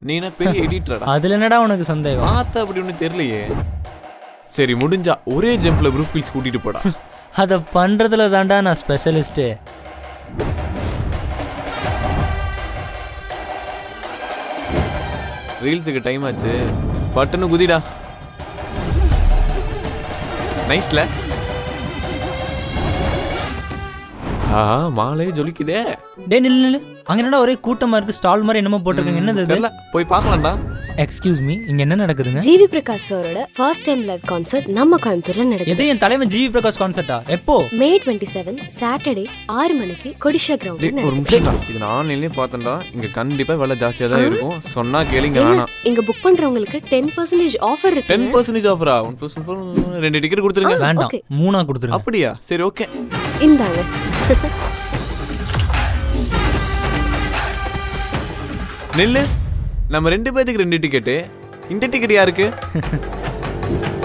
நீ என்ன பெரிய எடிட்டரடா அதுல என்னடா உனக்கு சந்தேகம் பார்த்தா அப்படி ஒன்றும் தெரியலையே சரி முடிஞ்சா ஒரே ஜம்ப்ல ப்ரூஃப் ஹில்ஸ் கூட்டிட்டு போடா அதை பண்றதுல தான்டா நான் ஸ்பெஷலிஸ்ட்டு ரீல்ஸுக்கு டைம் ஆச்சு பட்டுன்னு குதிடா நைஸ்ல ஆ மாலே ஜொலிக்குதே டே நில்லு நில்லு அங்க என்னடா ஒரே கூட்டமா இருக்கு ஸ்டால் மாதிரி என்னமோ போட்டிருக்காங்க என்னது இது தெரியல போய் பார்க்கலாம்டா எக்ஸ்கியூஸ் மீ இங்க என்ன நடக்குதுங்க ஜிவி பிரகாஷ் சாரோட ஃபர்ஸ்ட் டைம் லைவ் கான்சர்ட் நம்ம கோயம்புத்தூர்ல நடக்குது எது என் தலைவன் ஜிவி பிரகாஷ் கான்சர்ட்டா எப்போ மே டுவெண்ட்டி செவன் சாட்டர்டே ஆறு மணிக்கு கொடிஷா டேய், கிரவுண்ட் ஒரு நிமிஷம் இது நான் ஆன்லைன்லயே பார்த்தேன்டா இங்க கண்டிப்பா விலை ஜாஸ்தியா தான் இருக்கும் சொன்னா கேளுங்க வேணாம் இங்க புக் பண்றவங்களுக்கு டென் பர்சன்டேஜ் ஆஃபர் இருக்கு டென் பர்சன்டேஜ் ஆஃபரா ஒன் தௌசண்ட் ரெண்டு டிக்கெட் கொடுத்துருங்க வேண்டாம் okay. மூணா கொடுத்துருங்க அப்படியா சரி ஓகே இந்தாங்க நெல்லு நம்ம ரெண்டு பேத்துக்கு ரெண்டு டிக்கெட்டு இந்த டிக்கெட் யாருக்கு